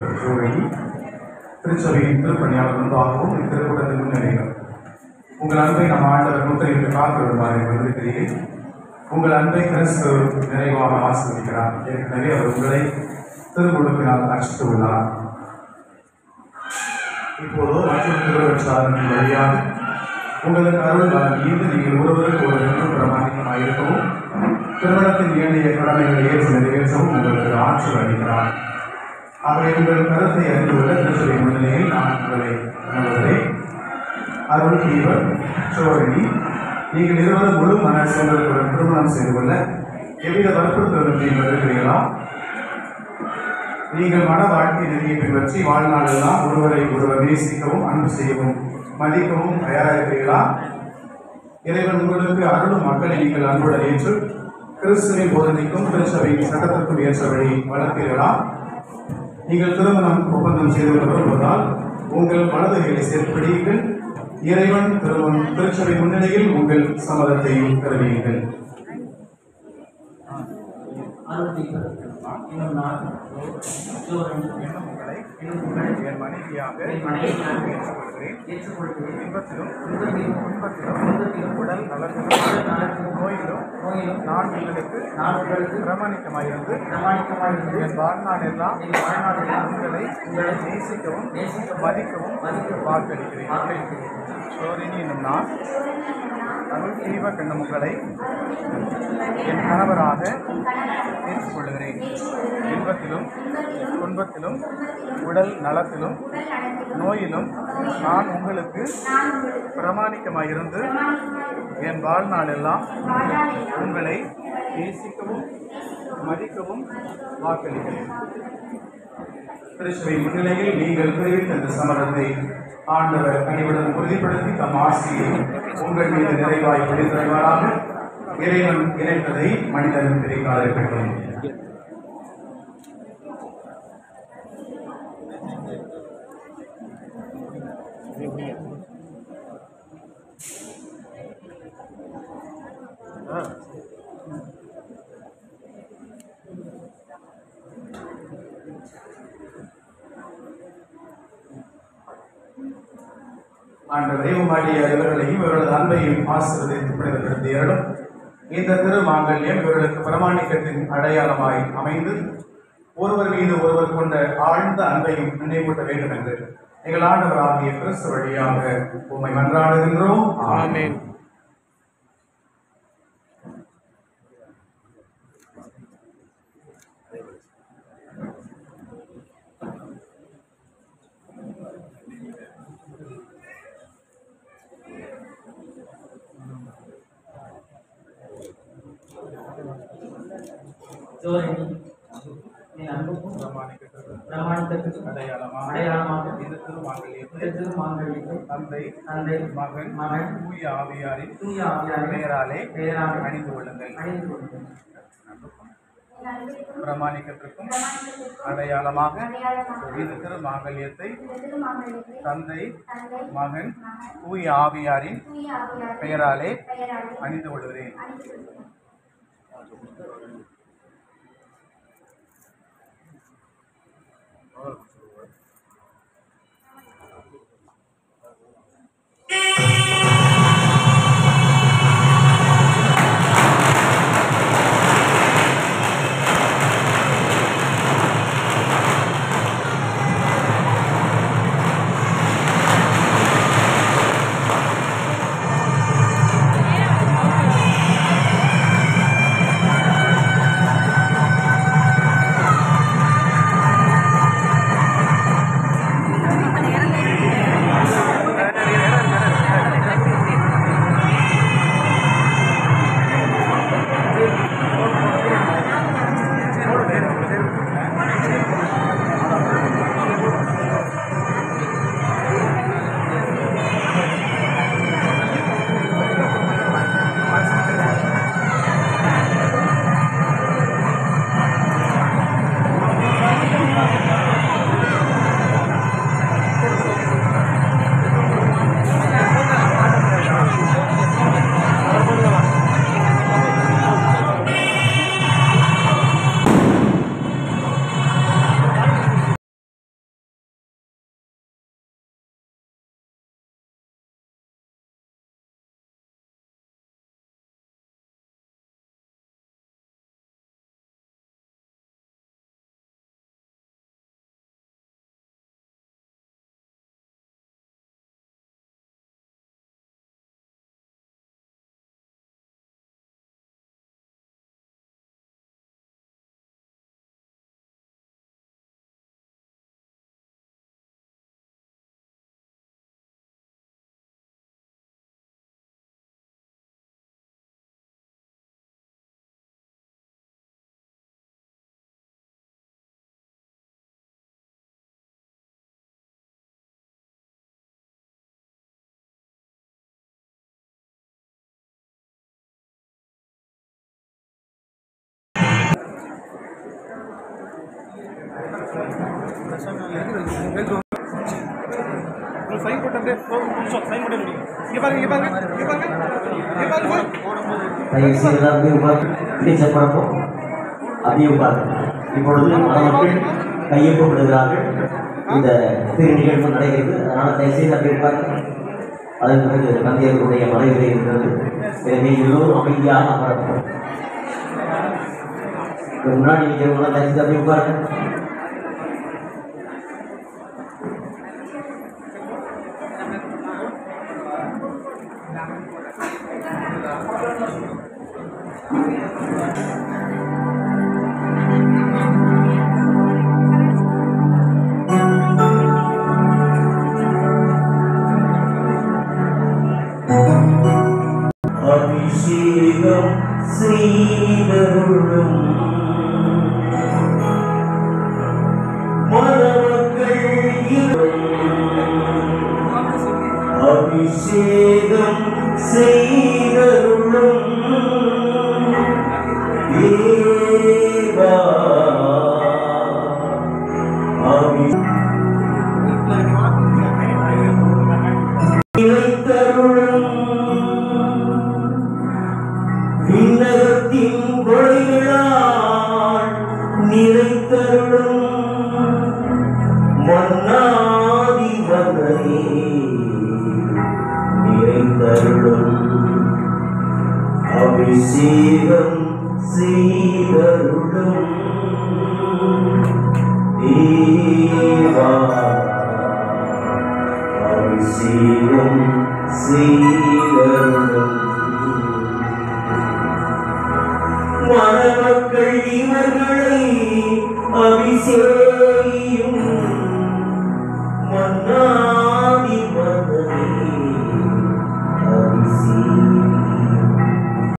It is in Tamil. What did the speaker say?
சூழலி திருச்சபையின் திருப்பணியாளர் முன்பாகவும் இத்திருக்கூட்டத்தின் முன்னிலையில் உங்கள் அன்பை நம் ஆண்டவர் முத்திரையிட்டு காத்து விடுமாறு வந்திருக்கிறீர்கள் உங்கள் அன்பை கிறிஸ்து நிறைவாக ஆசிர்வதிக்கிறார் ஏற்கனவே அவர் உங்களை திருமுழுக்கினால் அர்ச்சித்து உள்ளார் இப்போது மற்றொரு திருவச்சாரணின் வழியாக உங்களுக்கு அருள் வழங்கியது நீங்கள் ஒருவருக்கு ஒரு நின்று பிரமாணிக்கமாக இருக்கவும் திருமணத்தின் ஏனைய கடமைகளை ஏற்று நிறைவேற்றவும் உங்களுக்கு ஆற்றல் அளிக்கிறார் ஆகவே உங்கள் கருத்தை அறிந்து கொள்ள திருச்சபை முன்னிலையில் நான் உங்களை வணங்குகிறேன் அருள் தீபர் சோழனி நீங்கள் இருவரும் முழு மன சூழலுடன் திருமணம் செய்து கொள்ள எவ்வித வற்புறுத்தலும் நீங்கள் இருக்கிறீர்களா நீங்கள் மன வாழ்க்கை நெறியை பின்பற்றி வாழ்நாளெல்லாம் ஒருவரை ஒருவர் நேசிக்கவும் அன்பு செய்யவும் மதிக்கவும் தயாராகிறீர்களா இறைவன் உங்களுக்கு அருளும் மக்களை நீங்கள் அன்புடன் ஏற்று கிறிஸ்துவின் போதனைக்கும் திருச்சபையின் சட்டத்திற்கும் ஏற்றபடி வளர்த்தீர்களா நீங்கள் திருமணம் ஒப்பந்தம் செய்து கொள்ள விரும்புவதால் உங்கள் வலதுகளை சேர்ப்பிடியுங்கள் இறைவன் திருமணம் திருச்சபை முன்னிலையில் உங்கள் சம்மதத்தை தெரிவியுங்கள் அருள்தீபர் என்னும் நான் சோழன் என்னும் உங்களை என்னும் உங்களை என் மனைவியாக என் மனைவியாக ஏற்றுக்கொள்கிறேன் ஏற்றுக்கொள்கிறேன் இன்பத்திலும் இன்பத்திலும் துன்பத்திலும் துன்பத்திலும் உடல் நலத்திலும் உடல் நலத்திலும் நோயிலும் நோயிலும் நான் உங்களுக்கு நான் உங்களுக்கு பிரமாணிக்கமாயிருந்து பிரமாணிக்கமாயிருந்து என் வாழ்நாள் எல்லாம் என் வாழ்நாளெல்லாம் உங்களை உங்களை நேசிக்கவும் நேசிக்கவும் மதிக்கவும் மதிக்கவும் வாக்களிக்கிறேன் வாக்களிக்கிறேன் சோதினி என்னும் நான் அருள் தீப என்னும் உங்களை என் கணவராக ஏற்றுக்கொள்கிறேன் இன்பத்திலும் துன்பத்திலும் உடல் நலத்திலும் நோயிலும் நான் உங்களுக்கு பிரமாணிக்கமாயிருந்து என் வாழ்நாளெல்லாம் உங்களை நேசிக்கவும் மதிக்கவும் வாக்களிக்கிறேன் திருச்சபை முன்னிலையில் நீங்கள் தெரிவித்த இந்த சமரத்தை ஆண்டவர் கனிவுடன் உறுதிப்படுத்தி தம் ஆசியை உங்கள் மீது நிறைவாய் வெளித்தருவாராக இறைவன் இணைத்ததை மனிதன் பிரிக்காத இருக்கட்டும் ஆண்டவரே உம்மாடிய இவர்களையும் இவர்களது அன்பையும் ஆசீர்வதித்து புனிதப்படுத்தியர்களும் இந்த திருமாங்கல்யம் இவர்களுக்கு பிரமாணிக்கத்தின் அடையாளமாய் அமைந்து ஒருவர் மீது ஒருவர் கொண்ட ஆழ்ந்த அன்பையும் நினைவூட்ட வேண்டும் என்று எங்கள் ஆண்டவர் ஆகிய கிறிஸ்து வழியாக உம்மை மன்றாடுகின்றோம் ஆமென் சோழனி என் அன்புக்கும் பிரமாணிக்கத்திற்கு பிரமாணிக்கத்துக்கும் அடையாளமாக அடையாளமாக இந்த திருமாங்கல்யத்தை இந்த திருமாங்கல்யத்தை தந்தை தந்தை மகன் மகன் தூய ஆவியாரின் தூய ஆவியாரை பெயராலே பெயராலே அணிந்து கொள்ளுங்கள் அணிந்து கொள்கிறேன் பிரமாணிக்கத்திற்கும் அடையாளமாக இந்த திருமாங்கல்யத்தை தந்தை மகன் தூய ஆவியாரின் பெயராலே அணிந்து கொள்கிறேன் ஆ சைன் போட்டு அப்படியே ஒரு நிமிஷம் சைன் பண்ணி முடியும் இங்க பாருங்க இங்க பாருங்க இங்க பாருங்க இங்க பாருங்க தயவு செய்து எல்லாரும் அப்படியே உட்கார்ந்து டீச்சர் பழக்கம் அப்படியே உட்கார்ந்து இப்பொழுது மாணவர்கள் கையொப்பமிடுகிறார்கள் இந்த திரு நிகழ்வு நடைபெறுது அதனால தயவு செய்து அப்படியே உட்கார்ந்து அதன் பிறகு தந்தையர்களுடைய மறைவுரை இருக்கிறது எனவே எல்லோரும் அமைதியாக அமரட்டும் இதுக்கு முன்னாடி நிற்கிறவங்களாம் தயவு செய்து அப்படியே உட்காருங்க அபிஷேகம் செய்தருளும் மணமக்கள் அபிஷேகம் செய்தருளும் தேவா அபி நிலைத்தருளும் விண்ணகத்தின் கொடைகளால் நிறைத்தருளும் மன்னாதி மகனே நிறைத்தருளும் அபிஷேகம் செய்தருளும் தேவா அபிஷேகம் செய்தருளும் மணமக்கள் இவர்களை அபிஷேகியும் மன்னாதி மகனே